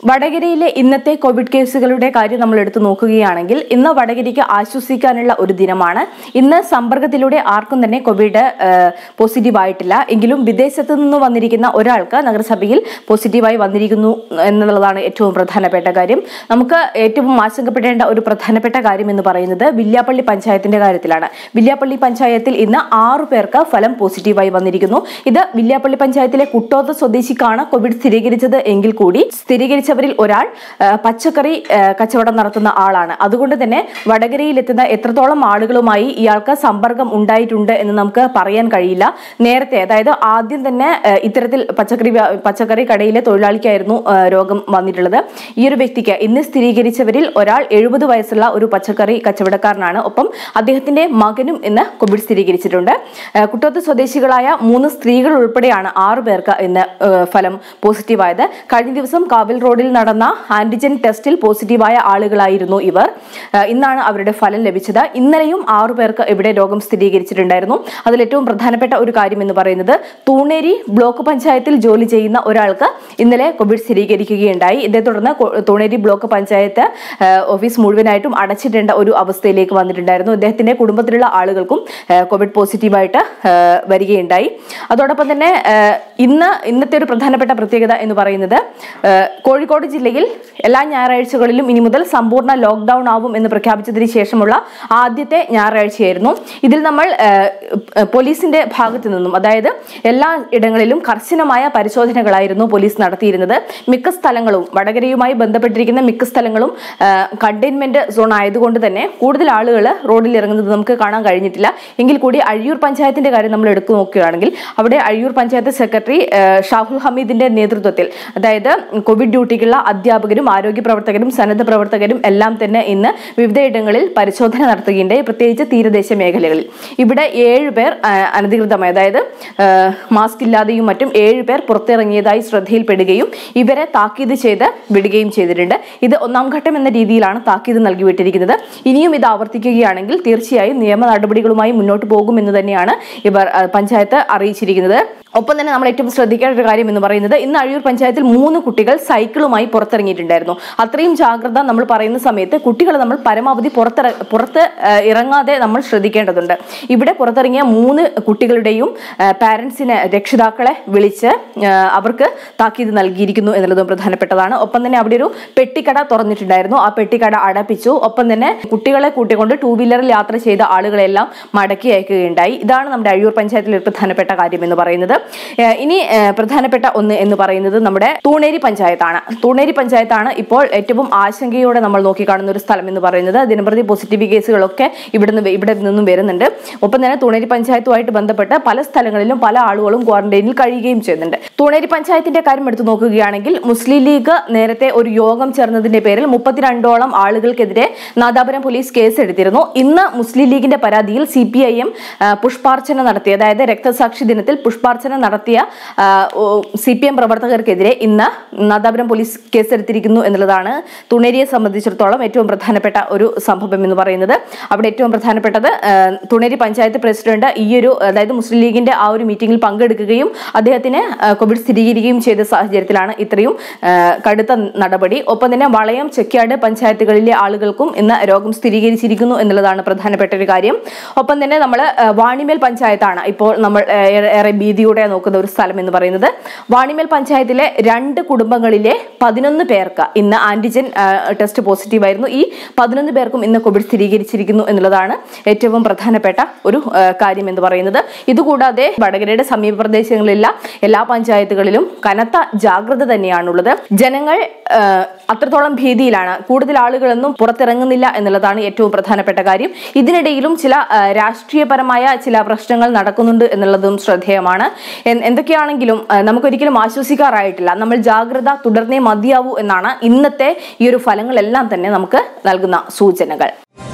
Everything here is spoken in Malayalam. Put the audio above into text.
വടകരയിലെ ഇന്നത്തെ കോവിഡ് കേസുകളുടെ കാര്യം നമ്മൾ എടുത്തു നോക്കുകയാണെങ്കിൽ ഇന്ന് വടകരയ്ക്ക് ആശ്വസിക്കാനുള്ള ഒരു ദിനമാണ് ഇന്ന് സമ്പർക്കത്തിലൂടെ ആർക്കും തന്നെ കോവിഡ് പോസിറ്റീവ് ആയിട്ടില്ല എങ്കിലും വിദേശത്ത് നിന്ന് വന്നിരിക്കുന്ന ഒരാൾക്ക് നഗരസഭയിൽ പോസിറ്റീവായി വന്നിരിക്കുന്നു എന്നുള്ളതാണ് ഏറ്റവും പ്രധാനപ്പെട്ട കാര്യം നമുക്ക് ഏറ്റവും ആശങ്കപ്പെടേണ്ട ഒരു പ്രധാനപ്പെട്ട കാര്യം എന്ന് പറയുന്നത് വില്യാപ്പള്ളി പഞ്ചായത്തിന്റെ കാര്യത്തിലാണ് വില്യാപ്പള്ളി പഞ്ചായത്തിൽ ഇന്ന് ആറു പേർക്ക് ഫലം പോസിറ്റീവായി വന്നിരിക്കുന്നു ഇത് വില്യാപ്പള്ളി പഞ്ചായത്തിലെ കുട്ടോത്ത് സ്വദേശിക്കാണ് കോവിഡ് സ്ഥിരീകരിച്ചത് എങ്കിൽ കൂടി സ്ഥിരീകരിച്ചവരിൽ ഒരാൾ ആ, പച്ചക്കറി ആ, കച്ചവടം നടത്തുന്ന ആളാണ് അതുകൊണ്ട് തന്നെ വടകരയിൽ എത്തുന്ന എത്രത്തോളം ആളുകളുമായി ഇയാൾക്ക് സമ്പർക്കം ഉണ്ടായിട്ടുണ്ട് എന്ന് നമുക്ക് പറയാൻ കഴിയില്ല നേരത്തെ അതായത് ആദ്യം തന്നെ ആ, ഇത്തരത്തിൽ പച്ചക്കറി വ്യാ- പച്ചക്കറി കടയിലെ തൊഴിലാളിക്കായിരുന്നു ആ, രോഗം വന്നിട്ടുള്ളത് ഈ ഒരു വ്യക്തിക്ക് ഇന്ന് സ്ഥിരീകരിച്ചവരിൽ ഒരാൾ എഴുപത് വയസ്സുള്ള ഒരു പച്ചക്കറി കച്ചവടക്കാരനാണ് ഒപ്പം അദ്ദേഹത്തിന്റെ മകനും ഇന്ന് കോവിഡ് സ്ഥിരീകരിച്ചിട്ടുണ്ട് ആ, കുട്ടോത്ത് സ്വദേശികളായ മൂന്ന് സ്ത്രീകൾ ഉൾപ്പെടെയാണ് ആറു പേർക്ക് ഇന്ന് ആ, ഫലം പോസിറ്റീവായത് കഴിഞ്ഞ ദിവസം കാവിൽ റോഡിൽ നടന്ന ആന്റിജൻ ടെസ്റ്റിൽ പോസിറ്റീവായ ആളുകളായിരുന്നു ഇവർ ആ, ഇന്നാണ് അവരുടെ ഫലം ലഭിച്ചത് ഇന്നലെയും ആറു പേർക്ക് ഇവിടെ രോഗം സ്ഥിരീകരിച്ചിട്ടുണ്ടായിരുന്നു അതിൽ ഏറ്റവും പ്രധാനപ്പെട്ട ഒരു കാര്യം എന്ന് പറയുന്നത് തൂണേരി ബ്ലോക്ക് പഞ്ചായത്തിൽ ജോലി ചെയ്യുന്ന ഒരാൾക്ക് ഇന്നലെ കോവിഡ് സ്ഥിരീകരിക്കുകയുണ്ടായി ഇതേ തുടർന്ന് കൊ- തൂണേരി ബ്ലോക്ക് പഞ്ചായത്ത് ആ, ഓഫീസ് മുഴുവനായിട്ടും അടച്ചിടേണ്ട ഒരു അവസ്ഥയിലേക്ക് വന്നിട്ടുണ്ടായിരുന്നു അദ്ദേഹത്തിന്റെ കുടുംബത്തിലുള്ള ആളുകൾക്കും ആ, കോവിഡ് പോസിറ്റീവായിട്ട് ആ, വരികയുണ്ടായി അതോടൊപ്പം തന്നെ ആ, ഇന്ന് ഇന്നത്തെ ഒരു പ്രധാനപ്പെട്ട പ്രത്യേകത എന്ന് പറയുന്നത് ആ, കോഴിക്കോട് ജില്ലയിൽ എല്ലാ ഞായറാഴ്ചകളിലും ഇനി മുതൽ സമ്പൂർണ്ണ ലോക്ക്ഡൌൺ ആവും എന്ന് പ്രഖ്യാപിച്ചതിന് ശേഷമുള്ള ആദ്യത്തെ ഞായറാഴ്ചയായിരുന്നു ഇതിൽ നമ്മൾ ആ, പോലീസിന്റെ ഭാഗത്തു നിന്നും അതായത് എല്ലാ ഇടങ്ങളിലും കർശനമായ പരിശോധനകളായിരുന്നു പോലീസ് നടത്തിയിരുന്നത് മിക്ക സ്ഥലങ്ങളും വടകരയുമായി ബന്ധപ്പെട്ടിരിക്കുന്ന മിക്ക സ്ഥലങ്ങളും കണ്ടെയ്ൻമെന്റ് സോൺ ആയതുകൊണ്ട് തന്നെ കൂടുതൽ ആളുകൾ റോഡിൽ ഇറങ്ങുന്നത് നമുക്ക് കാണാൻ കഴിഞ്ഞിട്ടില്ല എങ്കിൽ കൂടി അഴിയൂർ പഞ്ചായത്തിന്റെ കാര്യം നമ്മൾ എടുത്തു നോക്കുകയാണെങ്കിൽ അവിടെ അഴിയൂർ പഞ്ചായത്ത് സെക്രട്ടറി ആ, ഷാഹുൽ ഹമീദിന്റെ നേതൃത്വത്തിൽ അതായത് കോവിഡ് ഡ്യൂട്ടിക്കുള്ള അധ്യാപകരും ആരോഗ്യ പ്രവർത്തകരും സന്നദ്ധ പ്രവർത്തകരും എല്ലാം തന്നെ ഇന്ന് വിവിധയിടങ്ങളിൽ പരിശോധന നടത്തുകയുണ്ടായി പ്രത്യേകിച്ച് തീരദേശ മേഖലകളിൽ ഇവിടെ ഏഴ് പേർ ആ, അനധികൃതമായി അതായത് ആ, മാസ്ക് ഇല്ലാതെയും മറ്റും ഏഴ് പേർ പുറത്തിറങ്ങിയതായി ശ്രദ്ധയിൽപ്പെടുകയും ഇവരെ താക്കീത് ചെയ്ത് വിടുകയും ചെയ്തിട്ടുണ്ട് ഇത് ഒന്നാം ഘട്ടം എന്ന രീതിയിലാണ് താക്കീത് നൽകി വിട്ടിരിക്കുന്നത് ഇനിയും ഇത് ആവർത്തിക്കുകയാണെങ്കിൽ തീർച്ചയായും നിയമ നടപടികളുമായി മുന്നോട്ട് പോകുമെന്ന് തന്നെയാണ് ഇവർ ആ, പഞ്ചായത്ത് അറിയിച്ചിരിക്കുന്നത് ഒപ്പം തന്നെ നമ്മൾ ഏറ്റവും ശ്രദ്ധിക്കേണ്ട ഒരു കാര്യം എന്ന് പറയുന്നത് ഇന്ന് അഴിയൂർ പഞ്ചായത്തിൽ മൂന്ന് കുട്ടികൾ സൈക്കിളുമായി പുറത്തിറങ്ങിയിട്ടുണ്ടായിരുന്നു അത്രയും ജാഗ്രത നമ്മൾ പറയുന്ന സമയത്ത് കുട്ടികൾ നമ്മൾ പരമാവധി പുറത്തിറ പുറത്ത് ആ, ഇറങ്ങാതെ നമ്മൾ ശ്രദ്ധിക്കേണ്ടതുണ്ട് ഇവിടെ പുറത്തിറങ്ങിയ മൂന്ന് കുട്ടികളുടെയും പാരന്റ്സിനെ രക്ഷിതാക്കളെ വിളിച്ച് ആ, അവർക്ക് താക്കീത് നൽകിയിരിക്കുന്നു എന്നുള്ളതും പ്രധാനപ്പെട്ടതാണ് ഒപ്പം തന്നെ അവിടെ ഒരു പെട്ടിക്കട തുറന്നിട്ടുണ്ടായിരുന്നു ആ പെട്ടിക്കട അടപ്പിച്ചു ഒപ്പം തന്നെ കുട്ടികളെ കൂട്ടിക്കൊണ്ട് ടൂ വീലറിൽ യാത്ര ചെയ്ത ആളുകളെല്ലാം മടക്കി അയക്കുകയുണ്ടായി ഇതാണ് നമ്മുടെ അഴിയൂർ പഞ്ചായത്തിലെ ഒരു പ്രധാനപ്പെട്ട കാര്യം എന്ന് പറയുന്നത് ഏഹ് ഇനി ഏഹ് പ്രധാനപ്പെട്ട ഒന്ന് എന്ന് പറയുന്നത് നമ്മുടെ തൂണേരി പഞ്ചായത്താണ് തൂണേരി പഞ്ചായത്താണ് ഇപ്പോൾ ഏറ്റവും ആശങ്കയോടെ നമ്മൾ നോക്കിക്കാണുന്ന ഒരു സ്ഥലം എന്ന് പറയുന്നത് ദിനപ്രതി പോസിറ്റീവ് കേസുകളൊക്കെ ഇവിടുന്ന് വെ- ഇവിടെ നിന്നും വരുന്നുണ്ട് ഒപ്പം തന്നെ തൂണേരി പഞ്ചായത്തുമായിട്ട് ബന്ധപ്പെട്ട് പല സ്ഥലങ്ങളിലും പല ആളുകളും ക്വാറന്റൈനിൽ കഴിയുകയും ചെയ്യുന്നുണ്ട് തൂണേരി പഞ്ചായത്തിന്റെ കാര്യം എടുത്തു നോക്കുകയാണെങ്കിൽ മുസ്ലിം ലീഗ് നേരത്തെ ഒരു യോഗം ചേർന്നതിന്റെ പേരിൽ മുപ്പത്തിരണ്ടോളം ആളുകൾക്കെതിരെ നാദാപുരം പോലീസ് കേസ് എടുത്തിരുന്നു ഇന്ന് മുസ്ലിം ലീഗിന്റെ പരാതിയിൽ സി പി ഐ എം പുഷ്പാർച്ചന നടത്തി അതായത് രക്തസാക്ഷി ദിനത്തിൽ പുഷ്പാർച്ചന നടത്തിയ സി പി എം പ്രവർത്തകർക്കെതിരെ ഇന്ന് നാദാപുരം പോലീസ് കേസെടുത്തിരിക്കുന്നു എന്നുള്ളതാണ് തുണേരിയെ സംബന്ധിച്ചിടത്തോളം ഏറ്റവും പ്രധാനപ്പെട്ട ഒരു സംഭവം എന്ന് പറയുന്നത് അവിടെ ഏറ്റവും പ്രധാനപ്പെട്ടത് ആ, തുണേരി പഞ്ചായത്ത് പ്രസിഡന്റ് ഈ ഒരു അതായത് മുസ്ലിം ലീഗിന്റെ ആ ഒരു മീറ്റിംഗിൽ പങ്കെടുക്കുകയും അദ്ദേഹത്തിന് ആ, കോവിഡ് സ്ഥിരീകരിക്കുകയും ചെയ്ത സാഹചര്യത്തിലാണ് ഇത്രയും ആ, കടുത്ത നടപടി ഒപ്പം തന്നെ വളയം ചെക്കാട് പഞ്ചായത്തുകളിലെ ആളുകൾക്കും ഇന്ന് രോഗം സ്ഥിരീകരിച്ചിരിക്കുന്നു എന്നുള്ളതാണ് പ്രധാനപ്പെട്ട ഒരു കാര്യം ഒപ്പം തന്നെ നമ്മൾ വാണിമേൽ പഞ്ചായത്താണ് ഇപ്പോൾ നമ്മൾ ആ, ഏറെ- ഏറെ ഭീതിയോടെ നോക്കുന്ന ഒരു സ്ഥലം എന്ന് പറയുന്നത് വാണിമേൽ പഞ്ചായത്തിലെ രണ്ട് കുടുംബങ്ങളിലെ പതിനൊന്ന് പേർക്ക് ഇന്ന് ആന്റിജൻ ആ, ടെസ്റ്റ് പോസിറ്റീവ് ആയിരുന്നു ഈ പതിനൊന്ന് പേർക്കും ഇന്ന് കോവിഡ് സ്ഥിരീകരിച്ചിരിക്കുന്നു എന്നുള്ളതാണ് ഏറ്റവും പ്രധാനപ്പെട്ട ഒരു ആ, കാര്യം എന്ന് പറയുന്നത് ഇതുകൂടാതെ വടകരയുടെ സമീപ പ്രദേശങ്ങളിലുള്ള എല്ലാ പഞ്ചായത്തുകളിലും കനത്ത ജാഗ്രത തന്നെയാണുള്ളത് ജനങ്ങൾ ആ, അത്രത്തോളം ഭീതിയിലാണ് കൂടുതൽ ആളുകളൊന്നും പുറത്തിറങ്ങുന്നില്ല എന്നുള്ളതാണ് ഏറ്റവും പ്രധാനപ്പെട്ട കാര്യം ഇതിനിടയിലും ചില ആ, രാഷ്ട്രീയപരമായ ചില പ്രശ്നങ്ങൾ നടക്കുന്നുണ്ട് എന്നുള്ളതും ശ്രദ്ധേയമാണ് എൻ- എന്തൊക്കെയാണെങ്കിലും ആ, നമുക്കൊരിക്കലും ആശ്വസിക്കാറായിട്ടില്ല നമ്മൾ ജാഗ്രത തുടർന്നേ മതിയാവൂ എന്നാണ് ഇന്നത്തെ ഈ ഒരു ഫലങ്ങളെല്ലാം തന്നെ നമുക്ക് നൽകുന്ന സൂചനകൾ